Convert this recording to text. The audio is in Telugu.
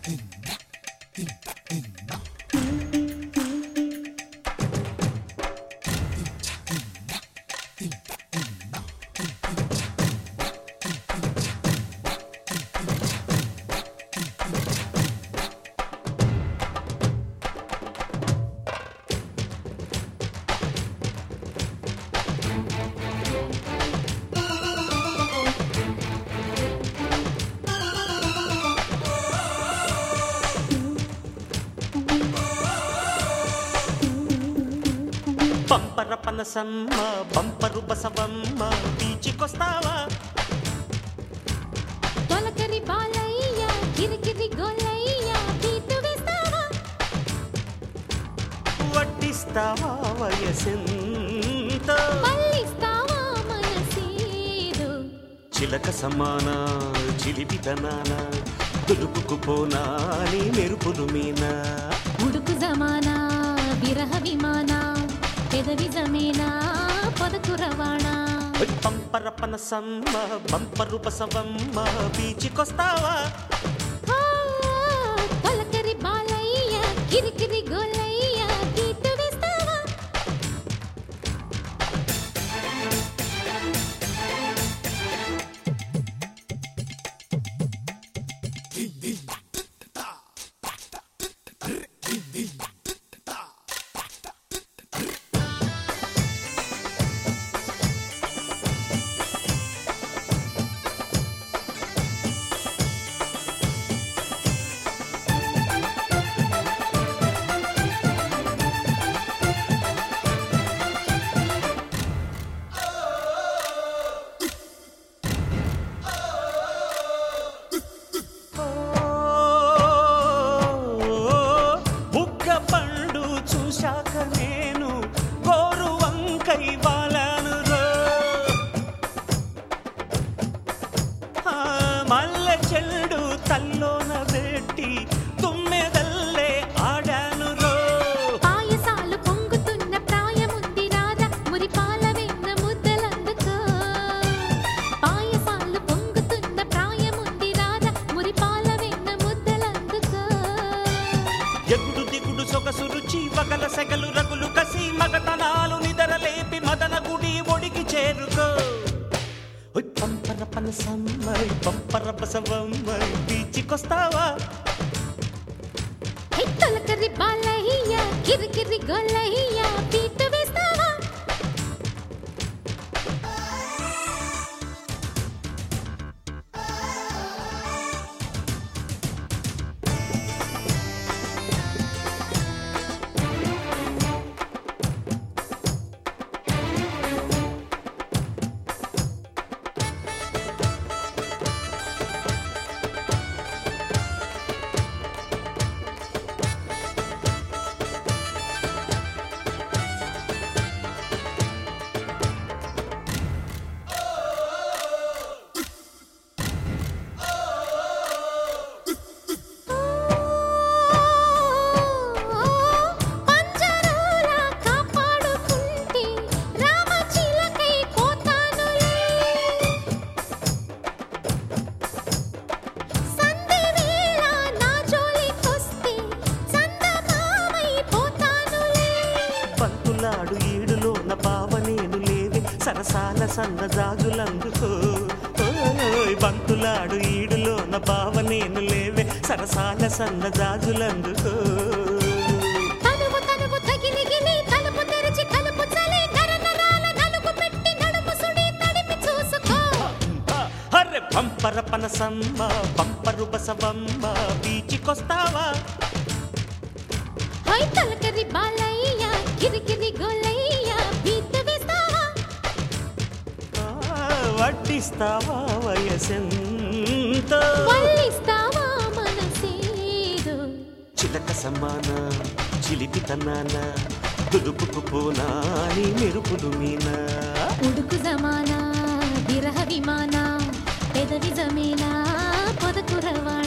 పంపర పనసమ్మ బంపరు బసవమ్మ బీచికొస్తావా తొలకరి బాలయ్య కిరికిరి గోలయ్య బీటు వేస్తావా వడ్డిస్తావా వయసెంత మళ్ళిస్తావా మనసేదో చిలక సమాన చిలిపితనాన దులుపుకు పోనా నీ మెరుపులు మీనా ఉడుకు జమానా విరహ విమానా పెదవి జమేనా పొదకు రవాణా ఓయ్ పంపర పనసమ్మ బంపరు బసవమ్మ బీచికొస్తావా ఆ, తొలకరి బాలయ్య కిరికిరి గోలయ్య బీటు వేస్తావా బుగ్గ పండు చూశాక నేను గోరు వంకై వాలాను మల్లె చెల్డు తల్లోన పెట్టి తుమ్మెదల్లే ఆడాను రో పాయసాలు పొంగుతున్న ప్రాయముంది రాధా మురిపాల వెన్న ముద్దలందుకో పాయసాలు పొంగుతున్న ప్రాయముంది రాధా మురిపాల వెన్న ముద్దలందుకో ఎగుడు దిగుడు సొగసు రుచి వగల సెగలు రగులు కసి మగతనాలు నిదరలేపి మదన గుడి ఒడికి చేరుకో ఒయ్ పంపర పనసమ్మై పంపర బసవమ్మై బీచికొస్తావా హే తొలకరి బాలయ్య కిరికిరి గొల్లయ్య బీటు వేస్తావా పంజరంలా కాపాడుకుంటే రామచిలకై పోతానులే సంధి వేళ నా జోలికొస్తే చందమామై పోతానులే పంతులాడు ఈడులోన బావ నేను లేవే సరసాల సన్నజాజులందుకో ఓయ్ బంతులాడు ఈడులోన బావ నేను లేవే సరసాల సన్నజాజులందుకో తనువు తనువు తగిలిగిలి తలుపు తెరిచి కలుపు చలి నరనరాల నలుగు పెట్టి నడుము సుడి తడిపి చూసుకో హర్రె పంపర పనసమ్మ పంపరు బసవమ్మ బీచికొస్తావా హై తలకరి బాలయ్య కిరికిరి గోలయ్య బీట్ వేస్తావా ఆ, వడ్డిస్తావా వయసెంత వల్లిస్తావా మనసేదో చిలక సమాన చిలిపితనాన దులుపుకు పోనా నీ మెరుపులు మీనా ఉడుకు జమానా విరహ విమానా పెదవి జమేనా పొదకు రవాణా